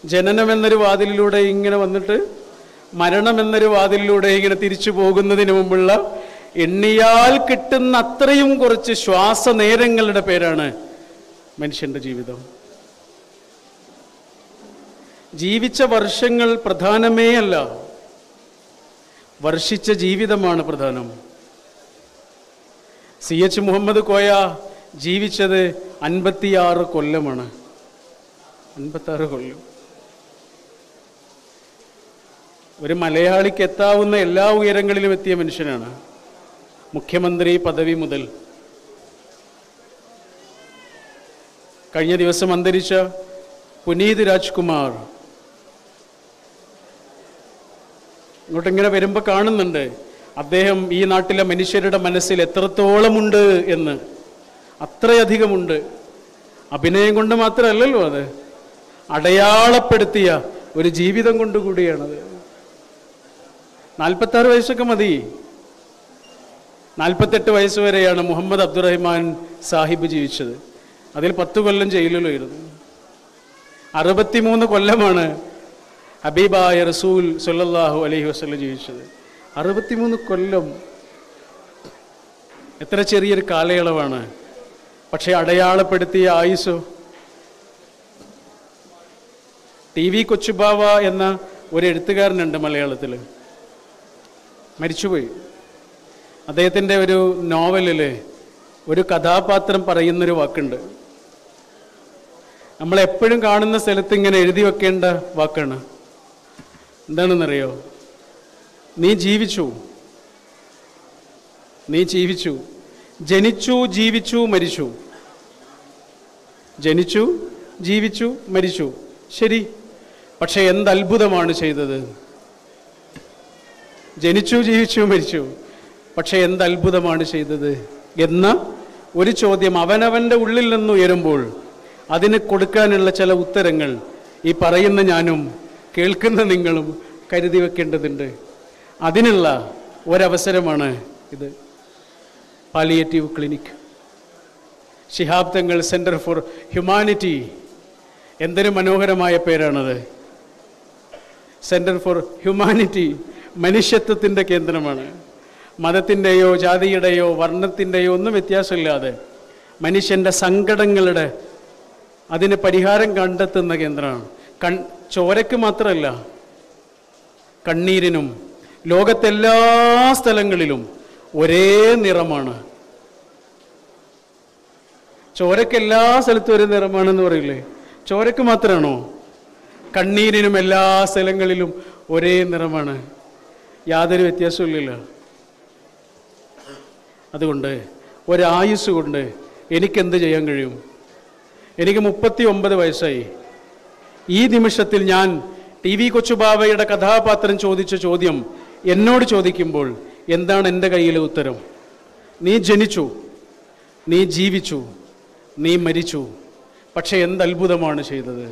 ജനനം എന്നൊരു വാതിലിലൂടെ ഇങ്ങനെ വന്നിട്ട് മരണം എന്നൊരു വാതിലിലൂടെ ഇങ്ങനെ തിരിച്ചു പോകുന്നതിന് മുമ്പുള്ള എണ്ണിയാൽ കിട്ടുന്ന അത്രയും കുറച്ച് ശ്വാസനേരങ്ങളുടെ പേരാണ് മനുഷ്യന്റെ ജീവിതം ജീവിച്ച വർഷങ്ങൾ പ്രധാനമേ അല്ല വർഷിച്ച ജീവിതമാണ് പ്രധാനം സി എച്ച് മുഹമ്മദ് കോയ ജീവിച്ചത് അൻപത്തിയാറ് കൊല്ലമാണ് അൻപത്താറ് കൊല്ലം ഒരു മലയാളിക്ക് എത്താവുന്ന എല്ലാ ഉയരങ്ങളിലും എത്തിയ മനുഷ്യനാണ് മുഖ്യമന്ത്രി പദവി മുതൽ കഴിഞ്ഞ ദിവസം അന്തരിച്ച പുനീത് രാജ്കുമാർ ഇങ്ങോട്ടിങ്ങനെ വരുമ്പോൾ കാണുന്നുണ്ട് അദ്ദേഹം ഈ നാട്ടിലെ മനുഷ്യരുടെ മനസ്സിൽ എത്രത്തോളമുണ്ട് എന്ന് അത്രയധികമുണ്ട് അഭിനയം കൊണ്ട് മാത്രമല്ലല്ലോ അത് അടയാളപ്പെടുത്തിയ ഒരു ജീവിതം കൊണ്ട് കൂടിയാണത് നാൽപ്പത്താറ് വയസ്സൊക്കെ മതി നാൽപ്പത്തെട്ട് വയസ്സ് വരെയാണ് മുഹമ്മദ് അബ്ദുറഹ്മാൻ സാഹിബ് ജീവിച്ചത് അതിൽ പത്ത് കൊല്ലം ജയിലിലായിരുന്നു അറുപത്തിമൂന്ന് കൊല്ലമാണ് ഹബീബായ റസൂൽ സല്ലല്ലാഹു അലൈഹി വസല്ലം ജീവിച്ചത് അറുപത്തിമൂന്ന് കൊല്ലം എത്ര ചെറിയൊരു കാലയളവാണ് പക്ഷേ അടയാളപ്പെടുത്തിയ ആയുസോ ടി വി കൊച്ചുബാവ എന്ന ഒരു എഴുത്തുകാരനുണ്ട് മലയാളത്തിൽ മരിച്ചുപോയി അദ്ദേഹത്തിൻ്റെ ഒരു നോവലിൽ ഒരു കഥാപാത്രം പറയുന്നൊരു വാക്കുണ്ട് നമ്മൾ എപ്പോഴും കാണുന്ന സ്ഥലത്ത് ഇങ്ങനെ എഴുതി വെക്കേണ്ട വാക്കാണ് എന്താണെന്നറിയോ നീ ജീവിച്ചു നീ ജീവിച്ചു ജനിച്ചു ജീവിച്ചു മരിച്ചു ജനിച്ചു ജീവിച്ചു മരിച്ചു ശരി പക്ഷെ എന്ത് അത്ഭുതമാണ് ചെയ്തത് ജനിച്ചു ജീവിച്ചു മരിച്ചു പക്ഷെ എന്ത് അത്ഭുതമാണ് ചെയ്തത് എന്ന ഒരു ചോദ്യം അവനവൻ്റെ ഉള്ളിൽ നിന്ന് ഉയരുമ്പോൾ അതിന് കൊടുക്കാനുള്ള ചില ഉത്തരങ്ങൾ ഈ പറയുന്ന ഞാനും കേൾക്കുന്ന നിങ്ങളും കരുതി വെക്കേണ്ടതുണ്ട് അതിനുള്ള ഒരവസരമാണ് ഇത് പാലിയേറ്റീവ് ക്ലിനിക് ശിഹാബ് തങ്ങൾ സെൻറ്റർ ഫോർ ഹ്യൂമാനിറ്റി എന്തൊരു മനോഹരമായ പേരാണത് സെൻറ്റർ ഫോർ ഹ്യൂമാനിറ്റി മനുഷ്യത്വത്തിൻ്റെ കേന്ദ്രമാണ് മതത്തിൻ്റെയോ ജാതിയുടെയോ വർണ്ണത്തിൻ്റെയോ ഒന്നും വ്യത്യാസമില്ലാതെ മനുഷ്യൻ്റെ സങ്കടങ്ങളുടെ അതിന് പരിഹാരം കണ്ടെത്തുന്ന കേന്ദ്രമാണ് കൺ ചോരയ്ക്ക് മാത്രമല്ല കണ്ണീരിനും ലോകത്തെല്ലാ സ്ഥലങ്ങളിലും ഒരേ നിറമാണ് ചോരയ്ക്ക് എല്ലാ സ്ഥലത്തും ഒരു നിറമാണെന്ന് പറയില്ലേ ചോരയ്ക്ക് മാത്രമാണോ കണ്ണീരിനും എല്ലാ സ്ഥലങ്ങളിലും ഒരേ നിറമാണ് യാതൊരു വ്യത്യാസമില്ലല്ലോ അതുകൊണ്ട് ഒരായുസ് കൊണ്ട് എനിക്കെന്ത് ചെയ്യാൻ കഴിയും എനിക്ക് മുപ്പത്തി ഒമ്പത് വയസ്സായി ഈ നിമിഷത്തിൽ ഞാൻ ടി വി കൊച്ചുബാവയുടെ കഥാപാത്രം ചോദിച്ച ചോദ്യം എന്നോട് ചോദിക്കുമ്പോൾ എന്താണ് എൻ്റെ കയ്യിലെ ഉത്തരം നീ ജനിച്ചു നീ ജീവിച്ചു നീ മരിച്ചു പക്ഷെ എന്ത് അത്ഭുതമാണ് ചെയ്തത്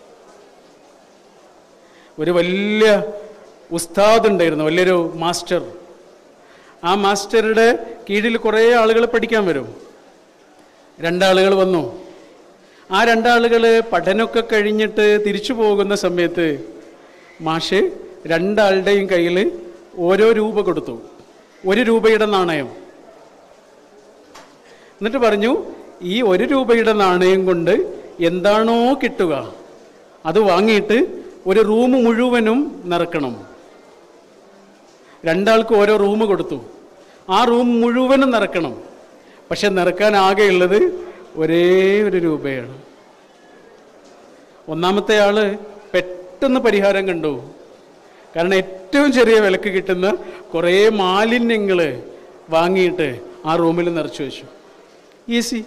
ഒരു വലിയ ഉസ്താദ് ഉണ്ടായിരുന്നു വലിയൊരു മാസ്റ്റർ ആ മാസ്റ്ററുടെ കീഴിൽ കുറേ ആളുകൾ പഠിക്കാൻ വരും രണ്ടാളുകൾ വന്നു ആ രണ്ടാളുകൾ പഠനമൊക്കെ കഴിഞ്ഞിട്ട് തിരിച്ചു പോകുന്ന സമയത്ത് മാഷ് രണ്ടാളുടെയും കയ്യിൽ ഓരോ രൂപ കൊടുത്തു ഒരു രൂപയുടെ നാണയം എന്നിട്ട് പറഞ്ഞു ഈ ഒരു രൂപയുടെ നാണയം കൊണ്ട് എന്താണോ കിട്ടുക അത് വാങ്ങിയിട്ട് ഒരു റൂം മുഴുവനും നിറക്കണം രണ്ടാൾക്ക് ഓരോ റൂം കൊടുത്തു ആ റൂം മുഴുവനും നിറക്കണം പക്ഷെ നിറക്കാൻ ആകെയുള്ളത് ഒരേ ഒരു രൂപയാണ് ഒന്നാമത്തെ ആള് പെട്ടെന്ന് പരിഹാരം കണ്ടു കാരണം ഏറ്റവും ചെറിയ വിലക്ക് കിട്ടുന്ന കുറേ മാലിന്യങ്ങൾ വാങ്ങിയിട്ട് ആ റൂമിൽ നിറച്ചു വെച്ചു ഈസി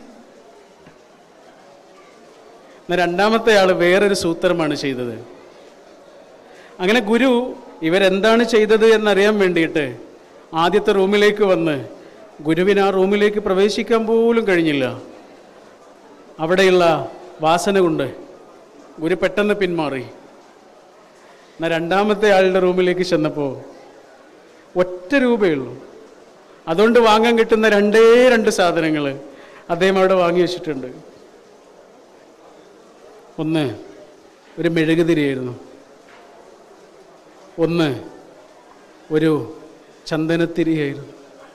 എന്നാൽ രണ്ടാമത്തെ ആൾ വേറൊരു സൂത്രമാണ് ചെയ്തത് അങ്ങനെ ഗുരു ഇവരെന്താണ് ചെയ്തത് എന്നറിയാൻ വേണ്ടിയിട്ട് ആദ്യത്തെ റൂമിലേക്ക് വന്ന് ഗുരുവിന് ആ റൂമിലേക്ക് പ്രവേശിക്കാൻ പോലും കഴിഞ്ഞില്ല അവിടെയുള്ള വാസന കൊണ്ട് ഗുരു പെട്ടെന്ന് പിന്മാറി എന്നാൽ രണ്ടാമത്തെ ആളുടെ റൂമിലേക്ക് ചെന്നപ്പോൾ ഒറ്റ രൂപയുള്ളൂ അതുകൊണ്ട് വാങ്ങാൻ കിട്ടുന്ന രണ്ടേ രണ്ട് സാധനങ്ങൾ അദ്ദേഹം അവിടെ വാങ്ങി വെച്ചിട്ടുണ്ട് ഒന്ന് ഒരു മെഴുകുതിരിയായിരുന്നു ഒന്ന് ഒരു ചന്ദനത്തിരിയായിരുന്നു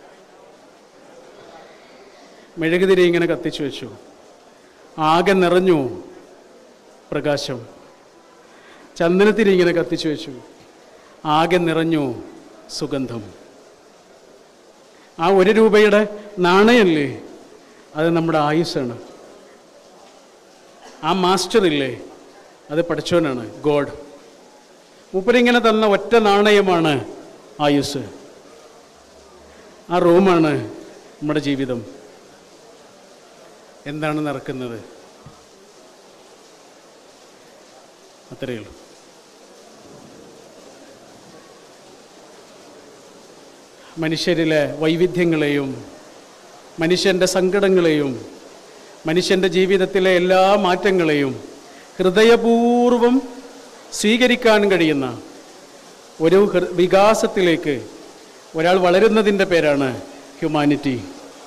മെഴുകുതിരി ഇങ്ങനെ കത്തിച്ചു വെച്ചു ആകെ നിറഞ്ഞു പ്രകാശം ചന്ദനത്തിരി ഇങ്ങനെ കത്തിച്ചു വെച്ചു ആകെ നിറഞ്ഞു സുഗന്ധം ആ ഒരു രൂപയുടെ നാണയല്ലേ അത് നമ്മുടെ ആയുസ്സാണ് ആ മാസ്റ്റർ ഇല്ലേ അത് പഠിച്ചവനാണ് ഗോഡ് മൂപ്പരിങ്ങനെ തന്ന ഒറ്റ നാണയമാണ് ആയുസ് ആ റൂമാണ് നമ്മുടെ ജീവിതം എന്താണ് നടക്കുന്നത് അത്രയേ ഉള്ളൂ മനുഷ്യരിലെ വൈവിധ്യങ്ങളെയും മനുഷ്യൻ്റെ സങ്കടങ്ങളെയും മനുഷ്യൻ്റെ ജീവിതത്തിലെ എല്ലാ മാറ്റങ്ങളെയും ഹൃദയപൂർവം സ്വീകരിക്കാൻ കഴിയുന്ന ഒരു ഹൃ- വികാസത്തിലേക്ക് ഒരാൾ വളരുന്നതിൻ്റെ പേരാണ് ഹ്യൂമാനിറ്റി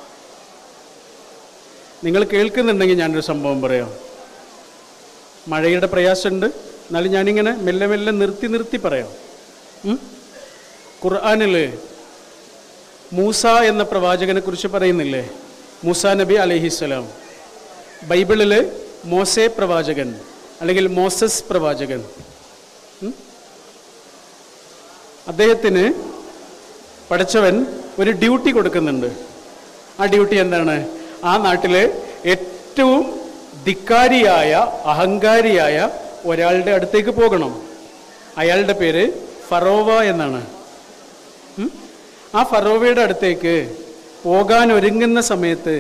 നിങ്ങൾ കേൾക്കുന്നുണ്ടെങ്കിൽ ഞാനൊരു സംഭവം പറയാം മഴയുടെ പ്രയാസമുണ്ട് എന്നാലും ഞാനിങ്ങനെ മെല്ലെ മെല്ലെ നിർത്തി നിർത്തി പറയാം ഉം? ഖുർആനിൽ മൂസ എന്ന പ്രവാചകനെ കുറിച്ച് പറയുന്നില്ലേ മൂസ നബി അലഹിസ്സലാം ബൈബിളിൽ മോസെ പ്രവാചകൻ അല്ലെങ്കിൽ മോസസ് പ്രവാചകൻ ഉം? അദ്ദേഹത്തിന് പഠിച്ചവൻ ഒരു ഡ്യൂട്ടി കൊടുക്കുന്നുണ്ട് ആ ഡ്യൂട്ടി എന്താണ് ആ നാട്ടിലെ ഏറ്റവും ധിക്കാരിയായ അഹങ്കാരിയായ ഒരാളുടെ അടുത്തേക്ക് പോകണം അയാളുടെ പേര് ഫറോവ എന്നാണ് ഉം? ആ ഫറോവയുടെ അടുത്തേക്ക് പോകാൻ ഒരുങ്ങുന്ന സമയത്ത്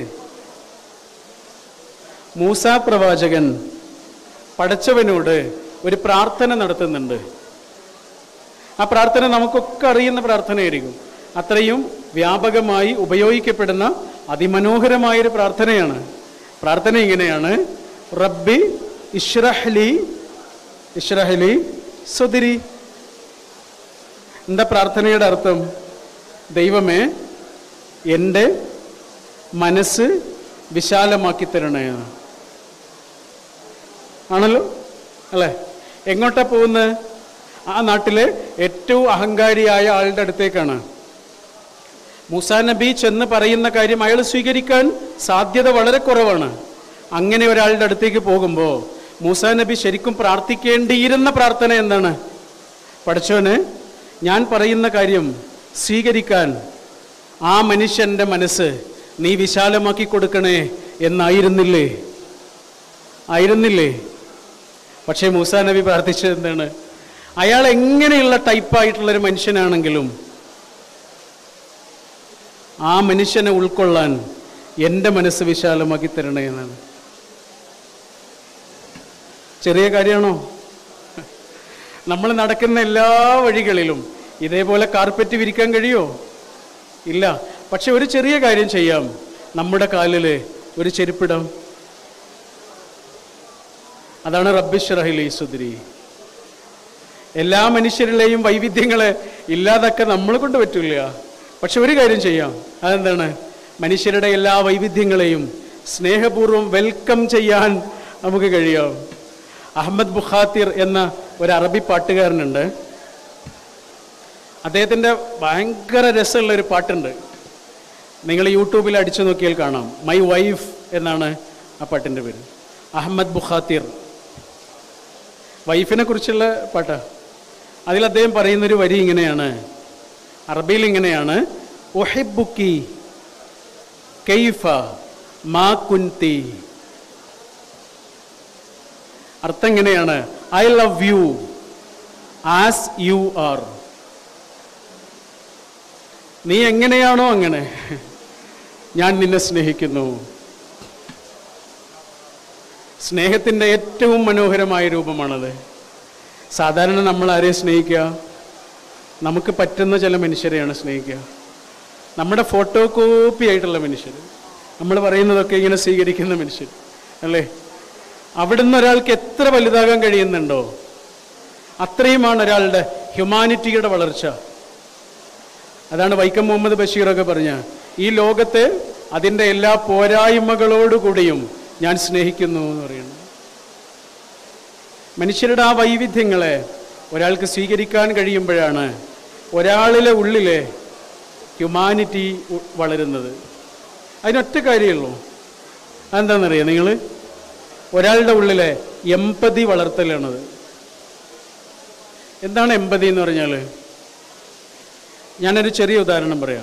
മൂസ പ്രവാചകൻ പടച്ചവനോട് ഒരു പ്രാർത്ഥന നടത്തുന്നുണ്ട് ആ പ്രാർത്ഥന നമുക്കൊക്കെ അറിയുന്ന പ്രാർത്ഥനയായിരിക്കും അത്രയും വ്യാപകമായി ഉപയോഗിക്കപ്പെടുന്ന അതിമനോഹരമായൊരു പ്രാർത്ഥനയാണ് പ്രാർത്ഥന ഇങ്ങനെയാണ് റബ്ബി ഇഷ്റഹ്ലി ഇഷ്റഹ്ലി സുദിരി എന്താ പ്രാർത്ഥനയുടെ അർത്ഥം ദൈവമേ എൻ്റെ മനസ്സ് വിശാലമാക്കി തരണേ ആണല്ലോ അല്ലേ എങ്ങോട്ടാ പോകുന്നത് ആ നാട്ടിലെ ഏറ്റവും അഹങ്കാരിയായ ആളുടെ അടുത്തേക്കാണ് മൂസാ നബി ചെന്ന് പറയുന്ന കാര്യം അയാൾ സ്വീകരിക്കാൻ സാധ്യത വളരെ കുറവാണ് അങ്ങനെ ഒരാളുടെ അടുത്തേക്ക് പോകുമ്പോൾ മൂസാ നബി ശരിക്കും പ്രാർത്ഥിക്കേണ്ടിയിരുന്ന പ്രാർത്ഥന എന്താണ് പഠിച്ചവന് ഞാൻ പറയുന്ന കാര്യം സ്വീകരിക്കാൻ ആ മനുഷ്യൻ്റെ മനസ്സ് നീ വിശാലമാക്കി കൊടുക്കണേ എന്നായിരുന്നില്ലേ ആയിരുന്നില്ലേ പക്ഷേ മൂസാ നബി പ്രാർത്ഥിച്ചത് എന്താണ് അയാൾ എങ്ങനെയുള്ള ടൈപ്പായിട്ടുള്ളൊരു മനുഷ്യനാണെങ്കിലും ആ മനുഷ്യനെ ഉൾക്കൊള്ളാൻ എൻ്റെ മനസ്സ് വിശാലമാക്കി തരണേ എന്നാണ് ചെറിയ കാര്യമാണോ നമ്മൾ നടക്കുന്ന എല്ലാ വഴികളിലും ഇതേപോലെ കാർപ്പറ്റ് വിരിക്കാൻ കഴിയോ ഇല്ല പക്ഷെ ഒരു ചെറിയ കാര്യം ചെയ്യാം നമ്മുടെ കാലിൽ ഒരു ചെരുപ്പിടാം അതാണ് റബ്ബിഷ് റഹിലി സുദ്രി എല്ലാ മനുഷ്യരിലെയും വൈവിധ്യങ്ങളെ ഇല്ലാതൊക്കെ നമ്മളെ കൊണ്ട് പറ്റില്ല പക്ഷെ ഒരു കാര്യം ചെയ്യാം അതെന്താണ് മനുഷ്യരുടെ എല്ലാ വൈവിധ്യങ്ങളെയും സ്നേഹപൂർവ്വം വെൽക്കം ചെയ്യാൻ നമുക്ക് കഴിയാം അഹമ്മദ് ബുഖാത്തിർ എന്ന ഒരു അറബി പാട്ടുകാരനുണ്ട് അദ്ദേഹത്തിൻ്റെ ഭയങ്കര രസമുള്ള ഒരു പാട്ടുണ്ട് നിങ്ങൾ യൂട്യൂബിൽ അടിച്ചു നോക്കിയാൽ കാണാം മൈ വൈഫ് എന്നാണ് ആ പാട്ടിൻ്റെ പേര് അഹമ്മദ് ബുഖാത്തിർ വൈഫിനെ കുറിച്ചുള്ള പാട്ടാ അതിൽ അദ്ദേഹം പറയുന്നൊരു വരി ഇങ്ങനെയാണ് അറബിയിൽ ഇങ്ങനെയാണ് ഒഹിബുക്കി കെയ്ഫ മാ കുന്തി അർത്ഥം ഇങ്ങനെയാണ് I love you as you are നീ എങ്ങനെയാണോ അങ്ങനെ ഞാൻ നിന്നെ സ്നേഹിക്കുന്നു സ്നേഹത്തിൻ്റെ ഏറ്റവും മനോഹരമായ രൂപമാണത് സാധാരണ നമ്മൾ ആരെയും സ്നേഹിക്കുക നമുക്ക് പറ്റുന്ന ചില മനുഷ്യരെയാണ് സ്നേഹിക്കുക നമ്മുടെ ഫോട്ടോ കോപ്പി ആയിട്ടുള്ള മനുഷ്യർ നമ്മൾ പറയുന്നതൊക്കെ ഇങ്ങനെ സ്വീകരിക്കുന്ന മനുഷ്യർ അല്ലേ അവിടുന്ന് ഒരാൾക്ക് എത്ര വലുതാകാൻ കഴിയുന്നുണ്ടോ അത്രയുമാണ് ഒരാളുടെ ഹ്യൂമാനിറ്റിയുടെ വളർച്ച അതാണ് വൈക്കം മുഹമ്മദ് ബഷീറൊക്കെ പറഞ്ഞ ഈ ലോകത്തെ അതിൻ്റെ എല്ലാ പോരായ്മകളോടുകൂടിയും ഞാൻ സ്നേഹിക്കുന്നു എന്ന് പറയുന്നു മനുഷ്യരുടെ ആ വൈവിധ്യങ്ങളെ ഒരാൾക്ക് സ്വീകരിക്കാൻ കഴിയുമ്പോഴാണ് ഒരാളിലെ ഉള്ളിലെ ഹ്യൂമാനിറ്റി ഉ- വളരുന്നത് അതിനൊറ്റ കാര്യമുള്ളൂ അതെന്താണെന്നറിയാം നിങ്ങൾ ഒരാളുടെ ഉള്ളിലെ എമ്പതി വളർത്തലാണത് എന്താണ് എമ്പതി എന്ന് പറഞ്ഞാൽ ഞാനൊരു ചെറിയ ഉദാഹരണം പറയാം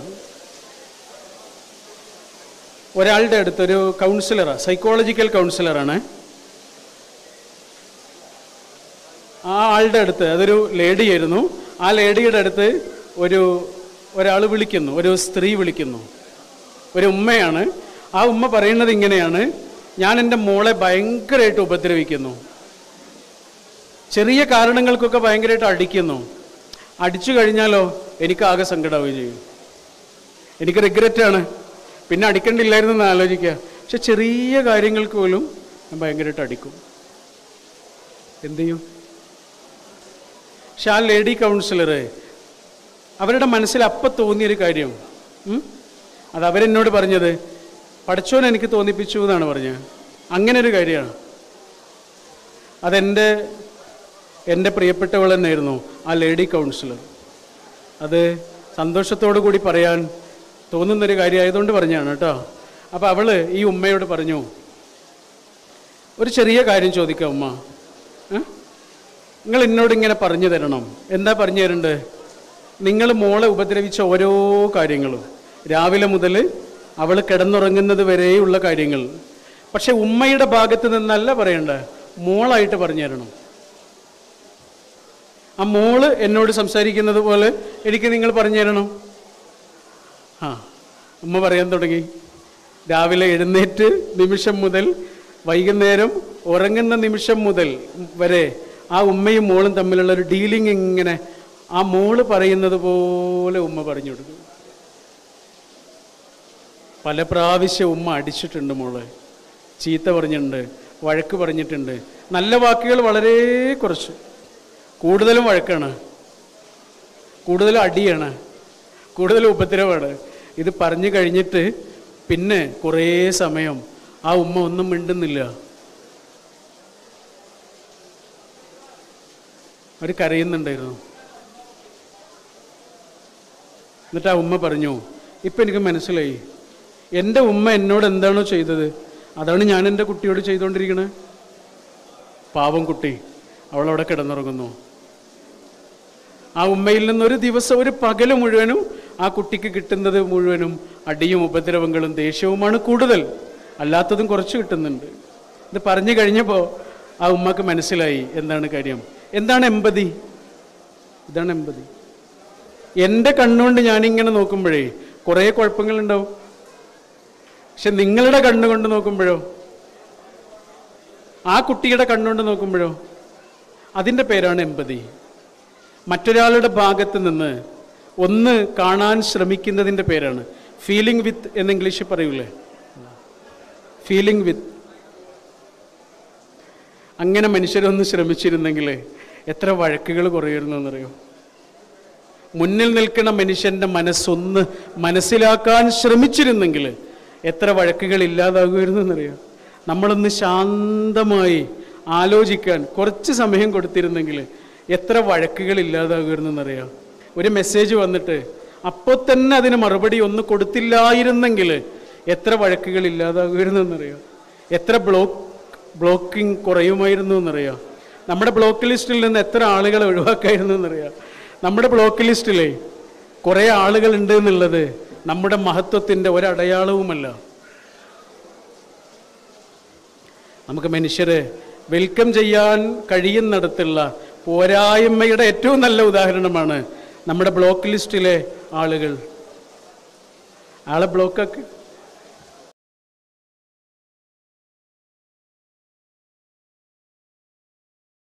ഒരാളുടെ അടുത്തൊരു കൗൺസിലറാണ് സൈക്കോളജിക്കൽ കൗൺസിലറാണ് ആ ആളുടെ അടുത്ത് അതൊരു ലേഡി ആയിരുന്നു ആ ലേഡിയുടെ അടുത്ത് ഒരു ഒരാൾ വിളിക്കുന്നു ഒരു സ്ത്രീ വിളിക്കുന്നു ഒരു ഉമ്മയാണ് ആ ഉമ്മ പറയുന്നത് ഇങ്ങനെയാണ് ഞാൻ എൻ്റെ മോളെ ഭയങ്കരമായിട്ട് ഉപദ്രവിക്കുന്നു ചെറിയ കാരണങ്ങൾക്കൊക്കെ ഭയങ്കരമായിട്ട് അടിക്കുന്നു അടിച്ചു കഴിഞ്ഞാലോ എനിക്ക് ആകെ സങ്കടമാവുകയും ചെയ്യും എനിക്ക് റിഗ്രറ്റാണ് പിന്നെ അടിക്കണ്ടില്ലായിരുന്നു എന്ന് ആലോചിക്കുക പക്ഷെ ചെറിയ കാര്യങ്ങൾക്ക് പോലും ഞാൻ ഭയങ്കരമായിട്ട് അടിക്കും എന്ത് ചെയ്യും പക്ഷെ ആ ലേഡി കൗൺസിലർ അവരുടെ മനസ്സിൽ അപ്പം തോന്നിയൊരു കാര്യം ഉം? അത് അവരെന്നോട് പറഞ്ഞത് പഠിച്ചോൻ എനിക്ക് തോന്നിപ്പിച്ചു എന്നാണ് പറഞ്ഞത് അങ്ങനെ ഒരു കാര്യമാണ് അതെൻ്റെ എൻ്റെ പ്രിയപ്പെട്ടവൾ തന്നെയായിരുന്നു ആ ലേഡി കൗൺസിലർ അത് സന്തോഷത്തോടു കൂടി പറയാൻ തോന്നുന്നൊരു കാര്യമായതുകൊണ്ട് പറഞ്ഞാണ് കേട്ടോ അപ്പോൾ അവൾ ഈ ഉമ്മയോട് പറഞ്ഞു ഒരു ചെറിയ കാര്യം ചോദിക്കാം ഉമ്മ ഏ? നിങ്ങൾ എന്നോട് ഇങ്ങനെ പറഞ്ഞു തരണം എന്താ പറഞ്ഞു തരേണ്ടത് നിങ്ങൾ മോളെ ഉപദ്രവിച്ച ഓരോ കാര്യങ്ങളും രാവിലെ മുതൽ അവൾ കിടന്നുറങ്ങുന്നത് വരെയുള്ള കാര്യങ്ങൾ പക്ഷെ ഉമ്മയുടെ ഭാഗത്ത് നിന്നല്ല പറയണ്ടേ മോളായിട്ട് പറഞ്ഞു തരണം ആ മോള് എന്നോട് സംസാരിക്കുന്നത് പോലെ എനിക്ക് നിങ്ങൾ പറഞ്ഞു തരണം ആ ഉമ്മ പറയാൻ തുടങ്ങി രാവിലെ എഴുന്നേറ്റ് നിമിഷം മുതൽ വൈകുന്നേരം ഉറങ്ങുന്ന നിമിഷം മുതൽ വരെ ആ ഉമ്മയും മോളും തമ്മിലുള്ള ഒരു ഡീലിംഗ് ഇങ്ങനെ ആ മോള് പറയുന്നത് പോലെ ഉമ്മ പറഞ്ഞു കൊടുക്കും പല പ്രാവശ്യം ഉമ്മ അടിച്ചിട്ടുണ്ട് മോള് ചീത്ത പറഞ്ഞിട്ടുണ്ട് വഴക്ക് പറഞ്ഞിട്ടുണ്ട് നല്ല വാക്കുകൾ വളരെ കുറച്ച് കൂടുതലും വഴക്കാണ് കൂടുതലും അടിയാണ് കൂടുതലും ഉപദ്രവമാണ് ഇത് പറഞ്ഞു കഴിഞ്ഞിട്ട് പിന്നെ കുറേ സമയം ആ ഉമ്മ ഒന്നും മിണ്ടുന്നില്ല അവർ കരയുന്നുണ്ടായിരുന്നു എന്നിട്ട് ആ ഉമ്മ പറഞ്ഞു ഇപ്പം എനിക്ക് മനസ്സിലായി എൻ്റെ ഉമ്മ എന്നോട് എന്താണോ ചെയ്തത് അതാണ് ഞാൻ എൻ്റെ കുട്ടിയോട് ചെയ്തുകൊണ്ടിരിക്കണത് പാവം കുട്ടി അവളവിടെ കിടന്നുറങ്ങുന്നു ആ ഉമ്മയിൽ നിന്ന് ഒരു ദിവസം ഒരു പകല് മുഴുവനും ആ കുട്ടിക്ക് കിട്ടുന്നത് മുഴുവനും അടിയും ഉപദ്രവങ്ങളും ദേഷ്യവുമാണ് കൂടുതൽ അല്ലാത്തതും കുറച്ച് കിട്ടുന്നുണ്ട് ഇത് പറഞ്ഞു കഴിഞ്ഞപ്പോൾ ആ ഉമ്മക്ക് മനസ്സിലായി എന്താണ് കാര്യം എന്താണ് എമ്പതി ഇതാണ് എമ്പതി എൻ്റെ കണ്ണുകൊണ്ട് ഞാനിങ്ങനെ നോക്കുമ്പോഴേ കുറേ കുഴപ്പങ്ങളുണ്ടാവും പക്ഷെ നിങ്ങളുടെ കണ്ണുകൊണ്ട് നോക്കുമ്പോഴോ ആ കുട്ടിയുടെ കണ്ണുകൊണ്ട് നോക്കുമ്പോഴോ അതിൻ്റെ പേരാണ് എമ്പതി മറ്റൊരാളുടെ ഭാഗത്ത് നിന്ന് ഒന്ന് കാണാൻ ശ്രമിക്കുന്നതിൻ്റെ പേരാണ് ഫീലിംഗ് വിത്ത് എന്ന് ഇംഗ്ലീഷിൽ പറയൂലേ ഫീലിംഗ് വിത്ത് അങ്ങനെ മനുഷ്യരൊന്ന് ശ്രമിച്ചിരുന്നെങ്കിൽ എത്ര വഴക്കുകൾ കുറയുന്നു എന്നറിയോ മുന്നിൽ നിൽക്കുന്ന മനുഷ്യൻ്റെ മനസ്സൊന്ന് മനസ്സിലാക്കാൻ ശ്രമിച്ചിരുന്നെങ്കിൽ എത്ര വഴക്കുകൾ ഇല്ലാതാകുമായിരുന്നു എന്നറിയോ നമ്മളൊന്ന് ശാന്തമായി ആലോചിക്കാൻ കുറച്ച് സമയം കൊടുത്തിരുന്നെങ്കിൽ എത്ര വഴക്കുകൾ ഇല്ലാതാകുമായിരുന്നു എന്നറിയാം ഒരു മെസ്സേജ് വന്നിട്ട് അപ്പോൾ തന്നെ അതിന് മറുപടി ഒന്ന് കൊടുത്തില്ലായിരുന്നെങ്കിൽ എത്ര വഴക്കുകൾ ഇല്ലാതാകുമായിരുന്നു എന്നറിയാം എത്ര ബ്ലോക്ക് ബ്ലോക്കിംഗ് കുറയുമായിരുന്നു എന്നറിയാം നമ്മുടെ ബ്ലോക്ക് ലിസ്റ്റിൽ നിന്ന് എത്ര ആളുകളെ ഒഴിവാക്കായിരുന്നു എന്നറിയാം നമ്മുടെ ബ്ലോക്ക് ലിസ്റ്റിലെ കുറേ ആളുകൾ ഉണ്ട് എന്നുള്ളത് നമ്മുടെ മഹത്വത്തിൻ്റെ ഒരടയാളവുമല്ല നമുക്ക് മനുഷ്യരെ വെൽക്കം ചെയ്യാൻ കഴിയുന്നിടത്തുള്ള പോരായ്മയുടെ ഏറ്റവും നല്ല ഉദാഹരണമാണ് നമ്മുടെ ബ്ലോക്ക് ലിസ്റ്റിലെ ആളുകൾ ആളെ ബ്ലോക്കാക്ക്